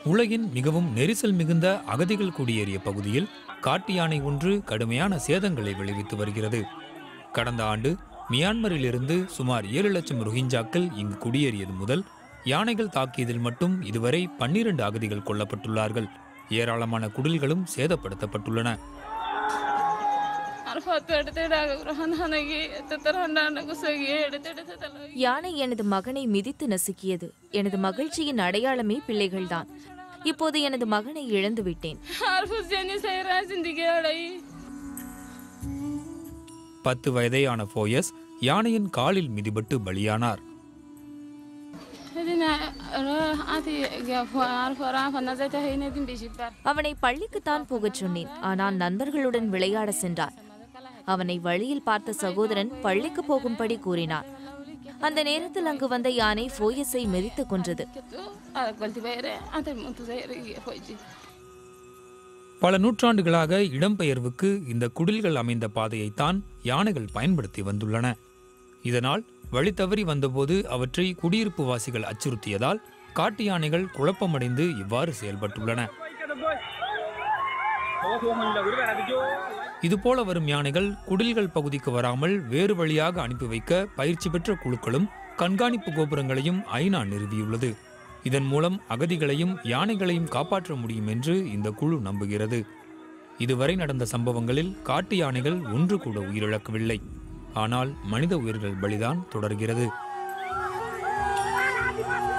உலகின் மிகவும் நெரிசல் மிகுந்த அகதிகள் குடியேறிய பகுதியில் காட்டு யானை ஒன்று கடுமையான சேதங்களை விளைவித்து வருகிறது கடந்த ஆண்டு மியான்மரிலிருந்து சுமார் ஏழு லட்சம் ரோஹிஞ்சாக்கள் இங்கு குடியேறியது முதல் யானைகள் தாக்கியதில் மட்டும் இதுவரை பன்னிரண்டு அகதிகள் கொல்லப்பட்டுள்ளார்கள் ஏராளமான குடில்களும் சேதப்படுத்தப்பட்டுள்ளன ಅರ್ವತ್ತು ಎಡ್ತೆಡಾಗ ನನಗೆ ಎತ್ತರಹಂಡ ಕುಸಗಿ ಎಡ್ತೆಡ್ತಲ್ಲ யானை எனது மகனை மிதித்து நசுக்கியது எனது மகிழ்ச்சியின் அடையாளமே பிள்ளைகள்தான் இப்போது எனது மகனை இழந்து விட்டேன் ಅರ್ಫು ಜನಿ ಸೈರಾ ಜಿಂದಿಗೆ ಅಡೈ பத்து வயதேயான ஃபோயஸ் யானையின் காலில் மிதிபட்டு பலியானார் ಇದನ್ನ ಆತಿ ಅರ್ಫ ರಾಫ ನಜೈತ ಹೈನದಿನ್ ಬಿಶಿಬ್ಬರ್ அவனை பள்ளிக்குத்தான் போகச் சொன்னேன் ஆனால் நண்பர்களுடன் விளையாட சென்றார் அவனை வழியில் பார்த்த சகோதரன் பள்ளிக்கு போகும்படி கூறினார் அந்த நேரத்தில் அங்கு வந்த யானை ஃபோயஸை மிதித்துக் கொன்றது ಕೆತ್ತು ಅದ ಕೊಲ್ತಿ ಬೈರೆ ಅಂತ ಮುಂತು ಸೈರಿಗೆ ಹೋಯ್ಜಿ பல நூற்றாண்டுகளாக இடம்பெயர்வுக்கு இந்த குடில்கள் அமைந்த பாதையைத்தான் யானைகள் பயன்படுத்தி வந்துள்ளன இதனால் வழி தவறி வந்தபோது அவற்றை குடியிருப்பு வாசிகள் அச்சுறுத்தியதால் காட்டு யானைகள் குழப்பமடைந்து இவ்வாறு செயல்பட்டுள்ளன இதுபோல வரும் யானைகள் குடில்கள் பகுதிக்கு வராமல் வேறு வழியாக அனுப்பி வைக்க பயிற்சி பெற்ற குழுக்களும் கண்காணிப்பு கோபுரங்களையும் ஐநா நிறுவியுள்ளது இதன் மூலம் அகதிகளையும் யானைகளையும் காப்பாற்ற முடியும் என்று இந்த குழு நம்புகிறது இதுவரை நடந்த சம்பவங்களில் காட்டு யானைகள் ஒன்று கூட உயிரிழக்கவில்லை ஆனால் மனித உயிர்கள் பலிதான் தொடர்கிறது